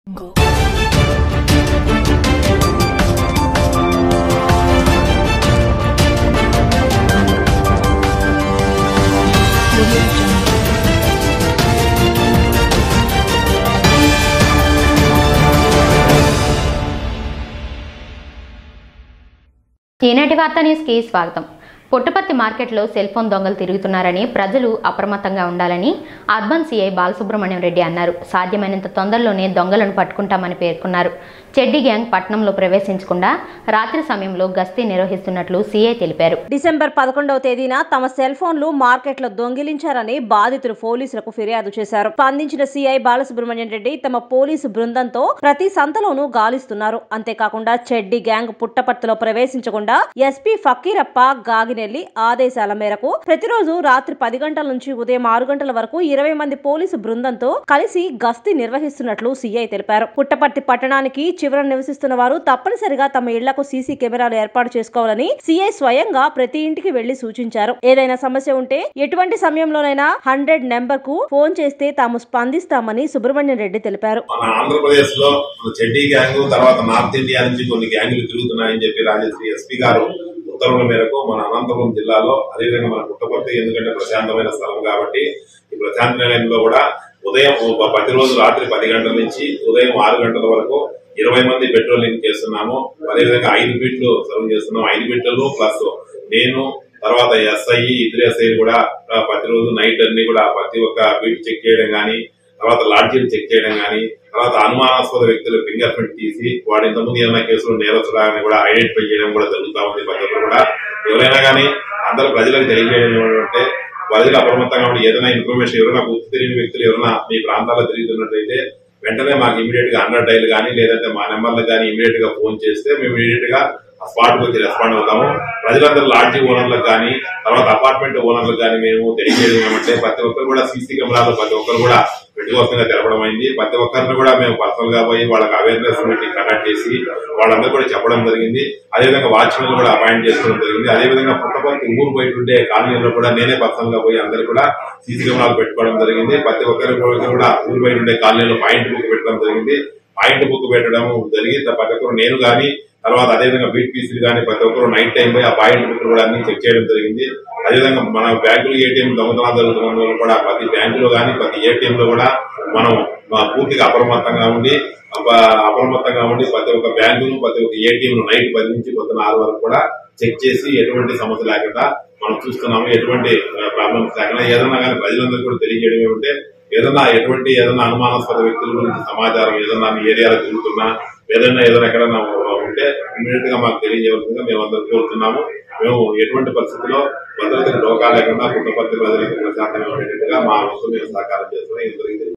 ఈనాటి వార్తా న్యూస్కి స్వాగతం పుట్టపర్తి మార్కెట్లో సెల్ ఫోన్ దొంగలు తిరుగుతున్నారని ప్రజలు అప్రమత్తంగా ఉండాలని అర్బన్ సిఐ బాలసుబ్రహ్మణ్యం రెడ్డి అన్నారు సాధ్యమైనంత తొందరలోనే దొంగలను పట్టుకుంటామని పేర్కొన్నారు చెడ్డి గ్యాంగ్ పట్టణంలో ప్రవేశించకుండా రాత్రి సమయంలో గస్తీ నిర్వహిస్తున్నట్లు సిఐ తెలిపారు డిసెంబర్ పదకొండవ తేదీన తమ సెల్ ఫోన్లు మార్కెట్లో దొంగిలించారని బాధితులు పోలీసులకు ఫిర్యాదు చేశారు స్పందించిన సిఐ బాలసుబ్రహ్మణ్యం రెడ్డి తమ పోలీసు బృందంతో ప్రతి సంతలోనూ గాలిస్తున్నారు అంతేకాకుండా చెడ్డి గ్యాంగ్ పుట్టపర్తిలో ప్రవేశించకుండా ఎస్పీ ఫకీరప్ప గాగినెల్లి ఆదేశాల మేరకు ప్రతిరోజు రాత్రి పది గంటల నుంచి ఉదయం ఆరు గంటల వరకు ఇరవై మంది పోలీసు బృందంతో కలిసి గస్తీ నిర్వహిస్తున్నట్లు సిఐ తెలిపారు పుట్టపర్తి పట్టణానికి చివర నివసిస్తున్న వారు తప్పనిసరిగా తమ ఇళ్లకు సీసీ కెమెరాలు ఏర్పాటు చేసుకోవాలని సిఐ స్వయంగా ప్రతి ఇంటికి వెళ్లి సూచించారు ఏదైనా సమస్య ఉంటే ఎటువంటి సమయంలోనైనా హండ్రెడ్ నెంబర్ కు ఫోన్ చేస్తే తాము స్పందిస్తామని సుబ్రహ్మణ్యం రెడ్డి తెలిపారు మన ఆంధ్రప్రదేశ్ లో మన చెడ్డీ గ్యాంగ్ తర్వాత నార్త్ ఇండియా నుంచి కొన్ని గ్యాంగులు తిరుగుతున్నాయని చెప్పి రాజశ్రీ ఎస్పీ గారు ఉత్తర్వుల మేరకు మన అనంతపురం జిల్లాలో అదేవిధంగా మన పుట్టపర్తి ఎందుకంటే ప్రశాంతమైన స్థలం కాబట్టి ఈ ప్రశాంత నిలయంలో కూడా ఉదయం ఒక ప్రతిరోజు రాత్రి పది గంటల నుంచి ఉదయం ఆరు గంటల వరకు ఇరవై మంది పెట్రోలింగ్ చేస్తున్నాము అదేవిధంగా ఐదు బీట్లు సర్వ్ చేస్తున్నాం ఐదు బీట్లు ప్లస్ నేను తర్వాత ఎస్ఐ ఇద్దరు ఎస్ఐ కూడా ఆ, ప్రతిరోజు నైట్ అన్ని కూడా ప్రతి ఒక్క బీట్ చెక్ చేయడం కానీ తర్వాత లాడ్జీలు చెక్ చేయడం కానీ తర్వాత అనుమానాస్పద వ్యక్తుల ఫింగర్ ప్రింట్ తీసి వాడు ఇంతకుముందు ఏమైనా కేసులు నేరస్తులని కూడా ఐడెంటిఫై చేయడం కూడా జరుగుతా ఉంది పద్ధతులు కూడా ఎవరైనా కానీ అందరూ ప్రజలకు తెలియజేయడం ఏమంటే ప్రజలు అప్రమత్తంగా ఉండి ఏదైనా ఇన్ఫర్మేషన్ ఎవరైనా గుర్తు తెలియని వ్యక్తులు ఎవరైనా మీ ప్రాంతాల్లో తిరుగుతున్నట్లయితే వెంటనే మాకు ఇమీడియట్ గా హండ్రెడ్ డైల్ కానీ లేదంటే మా నెంబర్లకు కానీ ఇమీడియట్ గా ఫోన్ చేస్తే మేము ఇమీడియట్ గా ఆ స్పాట్ వచ్చి రెస్పాండ్ అవుతాము ప్రజలందరూ లాడ్జీ ఓనర్లకు కానీ తర్వాత అపార్ట్మెంట్ ఓనర్లకు కానీ మేము తెలియజేయడం ఏమంటే ప్రతి ఒక్కరు కూడా సీసీ కెమెరాలు ప్రతి ఒక్కరు కూడా పెట్టుకోసంగా తెలపడం అయింది ప్రతి ఒక్కరిని కూడా మేము పర్సనల్ గా పోయి వాళ్ళకి అవేర్నెస్ మీటింగ్ కండక్ట్ చేసి వాళ్ళందరూ కూడా చెప్పడం జరిగింది అదేవిధంగా వాచ్మెన్ కూడా అపాయింట్ చేసుకోవడం జరిగింది అదేవిధంగా పుట్టపర్తి ఊరు బయట ఉండే కాలనీలో కూడా నేనే పర్సనల్ గా పోయి అందరు కూడా సీసీ కెమెరాలు పెట్టుకోవడం జరిగింది ప్రతి ఒక్కరి కూడా ఊరు బయట ఉండే కాలనీలో పాయింట్ బుక్ పెట్టడం జరిగింది పాయింట్ బుక్ పెట్టడం జరిగి ప్రతి ఒక్కరు నేను కానీ తర్వాత అదేవిధంగా బీట్ పీసీలు కానీ ప్రతి ఒక్కరు నైట్ టైం పోయి ఆ పాయింట్ బుక్ కూడా అన్ని చెక్ చేయడం జరిగింది అదేవిధంగా మన బ్యాంకులు ఏటీఎం దొంగతనాలు జరుగుతున్న వల్ల కూడా ప్రతి బ్యాంకులో కానీ ప్రతి ఏటీఎం లో కూడా మనం ఆ, పూర్తిగా అప్రమత్తంగా ఉండి అప- అప్రమత్తంగా ఉండి ప్రతి ఒక్క బ్యాంకును ప్రతి ఒక్క ఏటీఎం నైట్ పది నుంచి పొద్దున ఆరు వరకు కూడా చెక్ చేసి ఎటువంటి సమస్య లేకుండా మనం చూస్తున్నాము ఎటువంటి ప్రాబ్లమ్స్ లేకుండా ఏదైనా కానీ ప్రజలందరూ కూడా తెలియజేయడం ఏమంటే ఏదైనా ఎటువంటి ఏదైనా అనుమానాస్పద వ్యక్తుల గురించి సమాచారం ఏదైనా మీ ఏరియాలో తిరుగుతున్నా ఏదైనా ఏదైనా ఎక్కడైనా ఉంటే ఇమీడియట్ గా మాకు తెలియజేయవలసిందిగా మేము అందరూ కోరుతున్నాము మేము ఎటువంటి పరిస్థితుల్లో భద్రతకు డోకా లేకుండా పుట్టపర్తి ప్రజలకు ప్రశాంతంగా ఉండేట్టుగా మా వంతు మేము సహకారం చేస్తున్నాం ఇంతవరకు